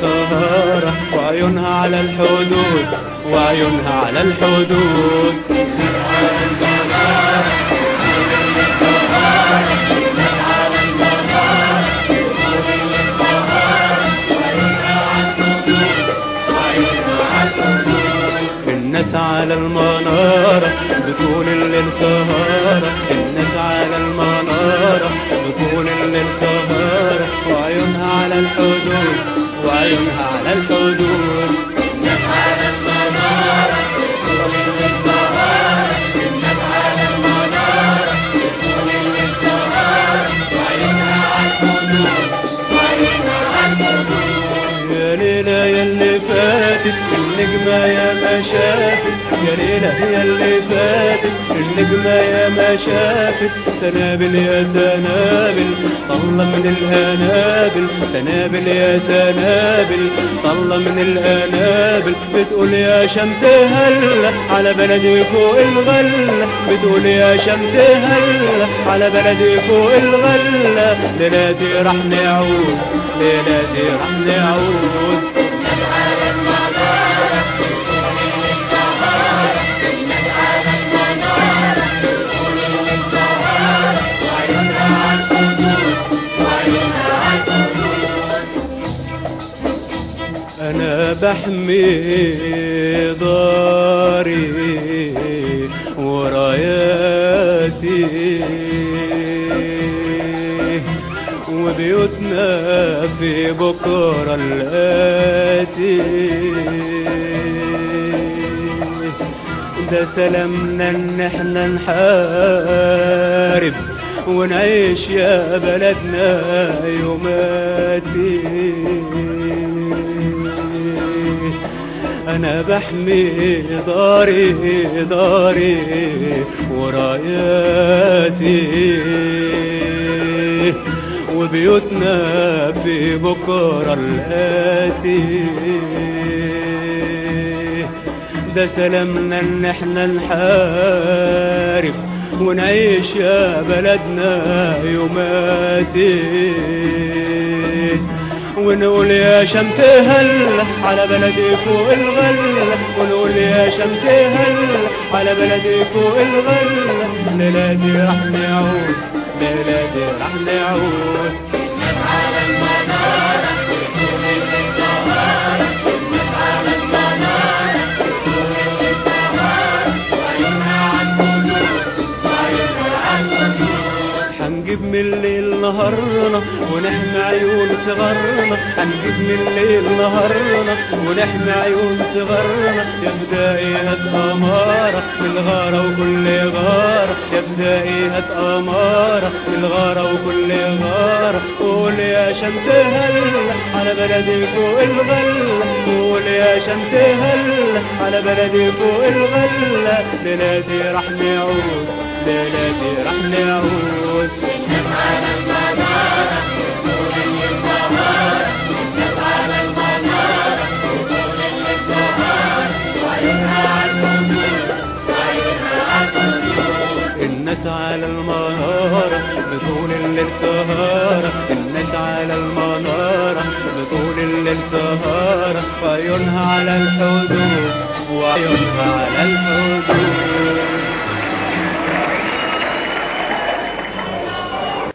سهارة وعيونها على الحدود وعيونها على الحدود الناس على المنارة بطول الليل سهارة الناس على المنارة بطول الليل سهارة وعيونها على الحدود وعيونها على الحدود يا ليلى يا اللي فاتت النجمة يا ما شافت يا ليلى يا اللي فاتت النجمة يا ما شافت سنابل يا سنابل طلة من الهنابل سنابل يا سنابل طلة من الهنابل بتقول يا شمس هلا على بلدي فوق الغلة بتقول يا شمس هلا على بلدي فوق الغلة ليلاتي رح نعود ليلاتي رح نعود أنا بحمي داري وراياتي وبيوتنا في بكرة الآتي ده سلامنا ان احنا نحارب ونعيش يا بلدنا يوماتي انا بحمي داري داري وراياتي وبيوتنا في بكرة الآتي ده سلامنا ان احنا نحارب ونعيش يا بلدنا يوماتي ونقول يا شمس هلا على بلدي فوق الغلة ونقول يا شمس هلا على بلدي فوق الغلة ليلاتي رح نعود ليلاتي رح نعود هنجيب من الليل نهارنا ونحمي عيون صغارنا هنجيب من الليل نهارنا ونحمي عيون صغارنا يا بدائي هات أمارة من الغارة وكل غارة يا بدائي هات أمارة من الغارة وكل غارة قول يا شمس هلا على بلدي فوق الغلة قول يا شمس هلا على بلدي فوق الغلة ليلاتي رح نعود ليلاتي رح نعود الناس على المنارة بطول الليل سهارة الناس على المنارة بطول الليل سهارة وعيونها على الحدود وعيونها على الحدود